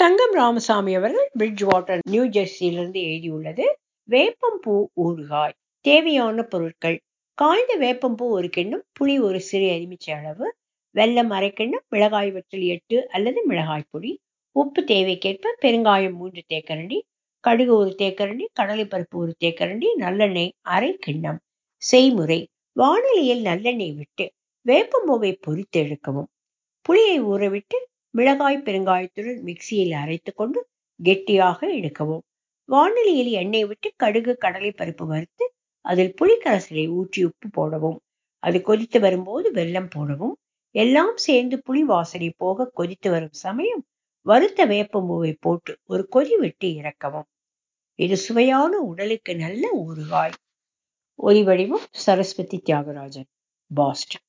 தங்கம் ராமசாமி அவர்கள் bridge water new ஜெர்சியிலிருந்து எழுதியுள்ளது வேப்பம்பூ ஊறுகாய் தேவையான பொருட்கள் காய்ந்த வேப்பம்பூ ஒரு கிண்ணம் புளி ஒரு சிறு எலுமிச்சை அளவு வெல்லம் அரை கிண்ணம் மிளகாய் வற்றல் எட்டு அல்லது மிளகாய் பொடி உப்பு தேவைக்கேற்ப பெருங்காயம் மூன்று தேக்கரண்டி கடுகு ஒரு தேக்கரண்டி கடலைப்பருப்பு ஒரு தேக்கரண்டி நல்லெண்ணெய் அரை கிண்ணம் செய்முறை வானிலையில் நல்லெண்ணெய் விட்டு வேப்பம்பூவை பொரித்து எடுக்கவும் புளியை ஊறவிட்டு மிளகாய் பெருங்காயத்துடன் மிக்சியில் அரைத்து கொண்டு கெட்டியாக எடுக்கவும் வானிலையில் எண்ணெய் விட்டு கடுகு கடலை பருப்பு வறுத்து அதில் புளிக்கரசலை ஊற்றி உப்பு போடவும் அது கொதித்து வரும்போது வெல்லம் போடவும் எல்லாம் சேர்ந்து புளி வாசனை போக கொதித்து வரும் சமயம் வறுத்த வேப்பம்பூவை போட்டு ஒரு கொதி விட்டு இறக்கவும் இது சுவையான உடலுக்கு நல்ல ஊறுகாய் ஒலி வடிவம் சரஸ்வதி தியாகராஜன் பாஸ்டன்